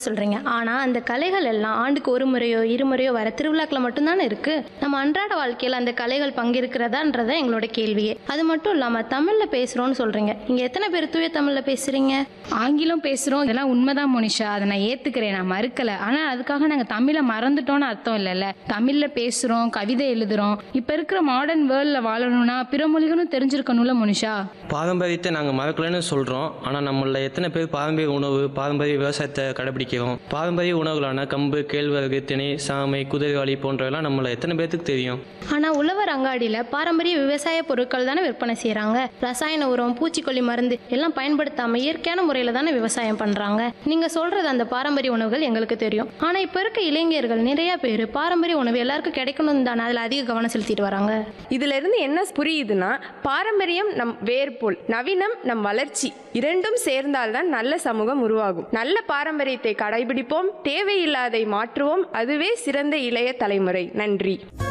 சொல்றீங்க ஆனா அந்த கலைகள் எல்லாம் ஆண்டுக்கு ஒரு முறையோ இருமுறையோ வர திருவிழாக்கள் மட்டும்தானே இருக்கு நம்ம அன்றாட வாழ்க்கையில அந்த கலைகள் பங்கிருக்கிறதான்றத எங்களோட கேள்வியே அது மட்டும் இல்லாம தமிழ்ல பேசுறோம்னு சொல்றீங்க நீங்க எத்தனை பேர் தூய தமிழ்ல பேசுறீங்க ஆங்கிலம் பேசுகிறோம் இதெல்லாம் உண்மைதான் மோனிஷா அதை நான் ஏற்றுக்கிறேன் நான் மறுக்கலை ஆனால் அதுக்காக நாங்கள் தமிழை மறந்துட்டோம்னு அர்த்தம் இல்லைல்ல தமிழில் பேசுகிறோம் கவிதை எழுதுகிறோம் இப்போ இருக்கிற மாடர்ன் வேர்ல்டில் வாழணும்னா பிற மொழிகளும் தெரிஞ்சிருக்கணும்ல மோனிஷா பாரம்பரியத்தை நாங்கள் மறக்கலைன்னு சொல்கிறோம் ஆனால் நம்மள எத்தனை பேர் பாரம்பரிய உணவு பாரம்பரிய விவசாயத்தை கடைபிடிக்கிறோம் பாரம்பரிய உணவுகளான கம்பு கேழ்வரகு திணை சாமை குதிரைவாளி போன்றவெல்லாம் நம்மள எத்தனை பேர்த்துக்கு தெரியும் ஆனா உழவர் அங்காடியில பாரம்பரிய விவசாய பொருட்கள் தானே விற்பனை செய்றாங்க ரசாயன உரம் பூச்சிக்கொல்லி மருந்து எல்லாம் பயன்படுத்தாம இயற்கையான முறையில தானே விவசாயம் பண்றாங்க நீங்க சொல்றது அந்த பாரம்பரிய உணவுகள் எங்களுக்கு தெரியும் ஆனா இப்ப இருக்க இளைஞர்கள் நிறைய பேர் பாரம்பரிய உணவு எல்லாருக்கும் கிடைக்கணும் தானே அதுல அதிக கவனம் செலுத்திட்டு வராங்க இதுல இருந்து என்ன புரியுதுன்னா பாரம்பரியம் நம் வேர்போல் நவீனம் நம் வளர்ச்சி இரண்டும் சேர்ந்தால்தான் நல்ல சமூகம் உருவாகும் நல்ல பாரம்பரியத்தை கடைபிடிப்போம் தேவையில்லாதை மாற்றுவோம் அதுவே சிறந்த இளைய தலைமுறை நன்றி